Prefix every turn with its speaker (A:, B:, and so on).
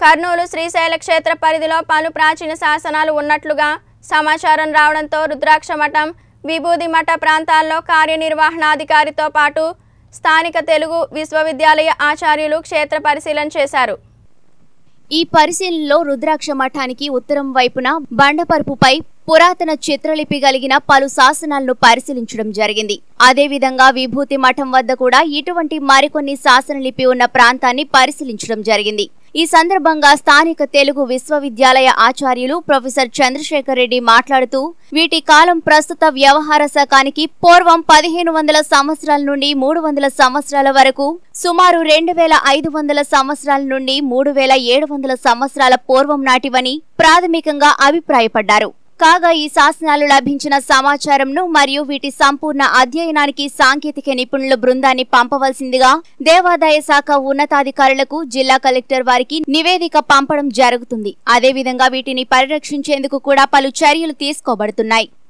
A: కర్నూలు శ్రీశైల క్షేత్ర పరిధిలో పలు ప్రాచీన శాసనాలు ఉన్నట్లుగా సమాచారం రావడంతో రుద్రాక్ష మఠం విభూది మఠ ప్రాంతాల్లో కార్యనిర్వహణాధికారితో పాటు స్థానిక తెలుగు విశ్వవిద్యాలయ ఆచార్యులు క్షేత్ర పరిశీలన చేశారు
B: ఈ పరిశీలనలో రుద్రాక్ష మఠానికి ఉత్తరం వైపున బండపరుపుపై పురాతన చిత్రలిపి కలిగిన పలు శాసనాలను పరిశీలించడం జరిగింది అదేవిధంగా విభూతి మఠం వద్ద కూడా ఇటువంటి మరికొన్ని శాసనలిపి ఉన్న ప్రాంతాన్ని పరిశీలించడం జరిగింది ఈ సందర్భంగా స్థానిక తెలుగు విశ్వవిద్యాలయ ఆచార్యులు ప్రొఫెసర్ చంద్రశేఖర్ రెడ్డి మాట్లాడుతూ వీటి కాలం ప్రస్తుత వ్యవహార శకానికి పూర్వం పదిహేను వందల సంవత్సరాల నుండి మూడు వందల సంవత్సరాల వరకు సుమారు రెండు వేల ఐదు వందల సంవత్సరాల నుండి మూడు వేల ఏడు వందల సంవత్సరాల పూర్వం నాటివని ప్రాథమికంగా అభిప్రాయపడ్డారు కాగా ఈ శాసనాలు లభించిన సమాచారంను మరియు వీటి సంపూర్ణ అధ్యయనానికి సాంకేతిక నిపుణుల బృందాన్ని పంపవలసిందిగా దేవాదాయ శాఖ ఉన్నతాధికారులకు జిల్లా కలెక్టర్ వారికి నివేదిక పంపడం జరుగుతుంది అదేవిధంగా వీటిని పరిరక్షించేందుకు కూడా పలు చర్యలు తీసుకోబడుతున్నాయి